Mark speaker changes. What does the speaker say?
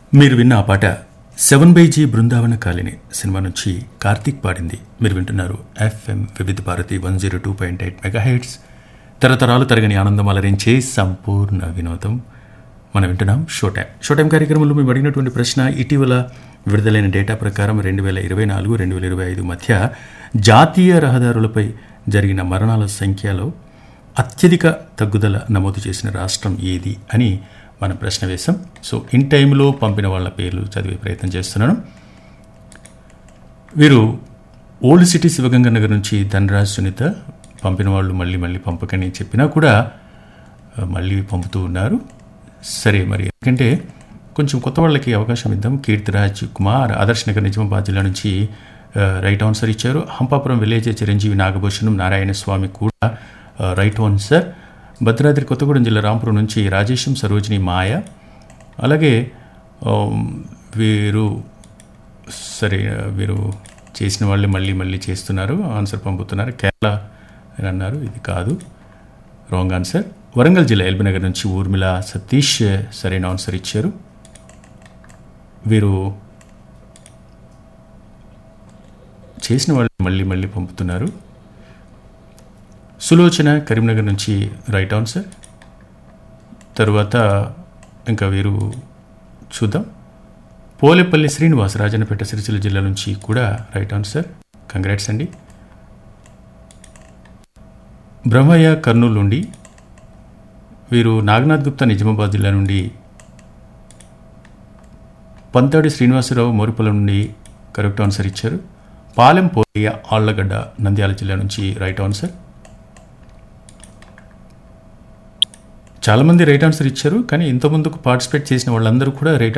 Speaker 1: మీరు విన్న ఆ పాట seven by G Brindavana colony cinema నుంచి కార్తీక్ పాడింది మీరు వింటున్నారు FM Vividh Bharati one zero two point eight megahertz తరతరాలు తరగని ఆనందం అలరించే సంపూర్ణ వినోదం మనం వింటున్నాం షో టైం షో టైం కార్యక్రమంలో మేము అడిగినటువంటి ప్రశ్న ఇటీవల విడుదలైన డేటా ప్రకారం రెండు వేల ఇరవై నాలుగు రెండు వేల ఇరవై ఐదు మధ్య జాతీయ రహదారులపై జరిగిన మరణాల సంఖ్యలో అత్యధిక తగ్గుదల నమోదు చేసిన రాష్ట్రం ఏది అని మనం ప్రశ్న వేశాం సో ఇన్ టైంలో పంపిన వాళ్ళ పేర్లు చదివే ప్రయత్నం చేస్తున్నాను వీరు ఓల్డ్ సిటీ శివగంగ నగర్ నుంచి ధనరాజ్ సునీత పంపిన వాళ్ళు మళ్ళీ మళ్ళీ పంపకని చెప్పినా కూడా ఆ, మళ్ళీ పంపుతూ ఉన్నారు సరే మరి ఎందుకంటే కొంచెం కొత్త వాళ్ళకి అవకాశం ఇద్దాం కీర్తిరాజ్ కుమార్ ఆదర్శ్ నగర్ నిజామాబాద్ జిల్లా నుంచి ఆ, రైట్ ఆన్సర్ ఇచ్చారు హంపాపురం విలేజ్ చిరంజీవి నాగభూషణం నారాయణ స్వామి కూడా ఆ, రైట్ ఆన్సర్ భద్రాద్రి కొత్తగూడెం జిల్లా రాంపురం నుంచి రాజేశం సరోజిని మాయ అలాగే ఆ, వీరు సరే వీరు చేసిన వాళ్ళే మళ్ళీ మళ్ళీ చేస్తున్నారు ఆన్సర్ పంపుతున్నారు కేరళ అని అన్నారు ఇది కాదు రాంగ్ ఆన్సర్ వరంగల్ జిల్లా ఎల్బీనగర్ నుంచి ఊర్మిళ సతీష్ సరైన ఆన్సర్ ఇచ్చారు వీరు చేసిన వాళ్ళు మళ్ళీ మళ్ళీ పంపుతున్నారు సులోచన కరీంనగర్ నుంచి రైట్ ఆన్సర్ తరువాత ఇంకా వీరు చూద్దాం పోలేపల్లి శ్రీనివాస్ రాజన్నపేట సిరిసిల్ల జిల్లా నుంచి కూడా రైట్ ఆన్సర్ కంగ్రాట్స్ అండి బ్రహ్మయ్య కర్నూలు నుండి వీరు నాగనాథ్ గుప్తా నిజామాబాద్ జిల్లా నుండి పంతాడి శ్రీనివాసరావు మోరిపల్లి నుండి కరెక్ట్ ఆన్సర్ ఇచ్చారు పాలెం పోలయ్య ఆళ్లగడ్డ నంద్యాల జిల్లా నుంచి రైట్ ఆన్సర్ చాలామంది రైట్ ఆన్సర్ ఇచ్చారు కానీ ఇంతకుముందుకు పార్టిసిపేట్ చేసిన వాళ్ళందరూ కూడా రైట్